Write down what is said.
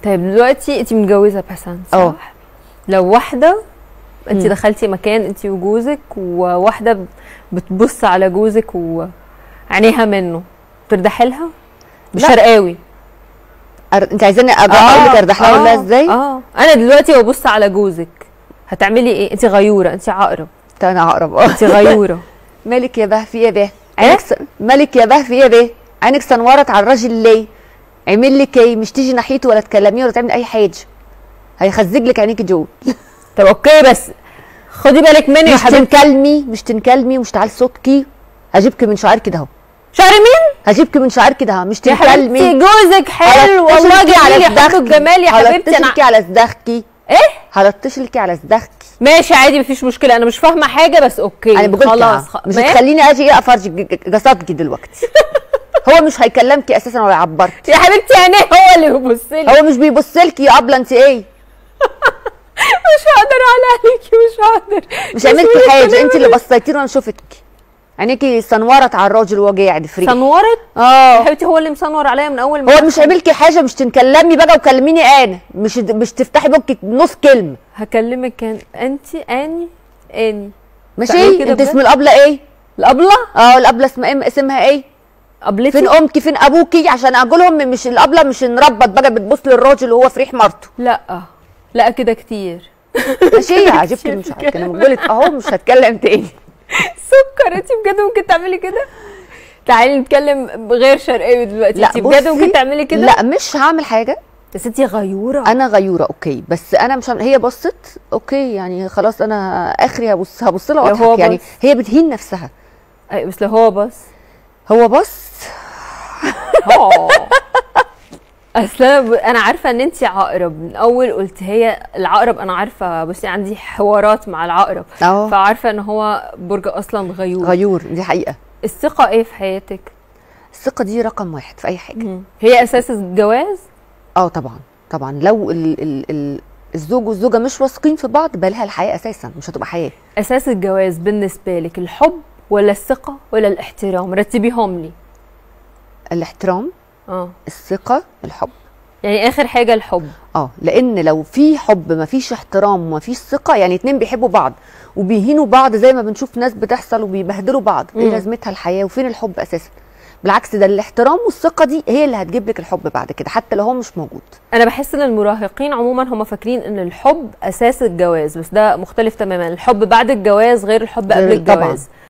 طيب دلوقتي انت متجوزه بسنت صح؟ اه. لو واحده انت مم. دخلتي مكان انت وجوزك وواحده بتبص على جوزك وعينيها منه ترتاحي لها؟ مش لا. شرقاوي أر... انت عايزاني أبقى اقول لك ارتاح لها ولا ازاي؟ اه انا دلوقتي ببص على جوزك هتعملي ايه؟ انت غيوره انت عقرب طب انا هقرب اه انت غيوره مالك يا به في ايه يا به عينك س... مالك يا به في ايه يا به عينك سنورت على الراجل ليه عمل لك ايه مش تيجي ناحيته ولا تكلميه ولا تعمل اي حاجه هيخزج لك عينيك جوه طب اوكي بس خدي بالك مني يا مش حبيبتي تنكلمي مش تنكلمي ومش تعالي صوتكي هجيبك من شعار كده اهو شعر مين؟ هجيبك من شعار كده اهو مش يا حبيبتي تنكلمي جوزك حلو والله جميل يا حب الجمال يا حبيبتي انا هلطشلكي على صداخكي ايه؟ هلطشلكي على صداخكي ماشي عادي مفيش مشكله انا مش فاهمه حاجه بس اوكي انا بقول خلاص خلاص خ... مش ما- هتخليني اجي ايه افرج ج- ج- جسدك دلوقتي هو مش هيكلمكي اساسا ولا يعبرك يا حبيبتي عينيه هو اللي بيبص لي هو مش بيبص لك يا ابله انت ايه مش هقدر على عليكي مش هقدر مش عملتي حاجه انت اللي بصيتي له وانا شفتك عينيكي سنورت على الراجل وهو قاعد فري صنورت يا اه حبيبتي هو اللي مسنور عليا من اول ما هو مش عملكي حاجه مش تنكلمي بقى وكلميني انا مش مش تفتحي بقك نص كلمه هكلمك كان انت اني اني ماشي تعملي كده انت بجد؟ اسم الابله ايه الابله اه الابله اسمها ايه اسمها ايه قبلتي فين امك فين ابوكي عشان اقولهم مش الابله مش نربط بقى بتبص للراجل وهو في ريح مرته لا لا كده كتير ماشي عجبك مش عارفه انا بقول لك اهو مش هتكلم تاني سكر انت بجد ممكن تعملي كده تعالي نتكلم غير شرقاوي دلوقتي لا انت بجد بصي، ممكن تعملي كده لا مش هعمل حاجه بس انت غيوره انا غيوره اوكي بس انا مش هعمل هي بصت اوكي يعني خلاص انا اخري هبص هبص لها لو هو واضحك يعني بص. هي بتهين نفسها أي بس لو هو بس هو بص اصل انا ب- انا عارفه ان انت عقرب من اول قلت هي العقرب انا عارفه بصي عندي حوارات مع العقرب اه فعارفه ان هو برج اصلا غيور غيور دي حقيقه الثقه ايه في حياتك الثقه دي رقم واحد في اي حاجه هي اساس الجواز اه طبعا طبعا لو ال ال ال الزوج والزوجه مش واثقين في بعض بقى الحياه اساسا مش هتبقى حياه اساس الجواز بالنسبه لك الحب ولا الثقه ولا الاحترام رتبيهم لي الاحترام اه الثقه الحب يعني اخر حاجه الحب اه لان لو في حب ما فيش احترام وما فيش ثقه يعني اتنين بيحبوا بعض وبيهينوا بعض زي ما بنشوف ناس بتحصل وبيبهدلوا بعض ايه مم. لازمتها الحياه وفين الحب اساسا بالعكس ده الاحترام والثقه دي هي اللي هتجيب لك الحب بعد كده حتى لو هو مش موجود انا بحس ان المراهقين عموما هم فاكرين ان الحب اساس الجواز بس ده مختلف تماما الحب بعد الجواز غير الحب قبل غير طبعاً. الجواز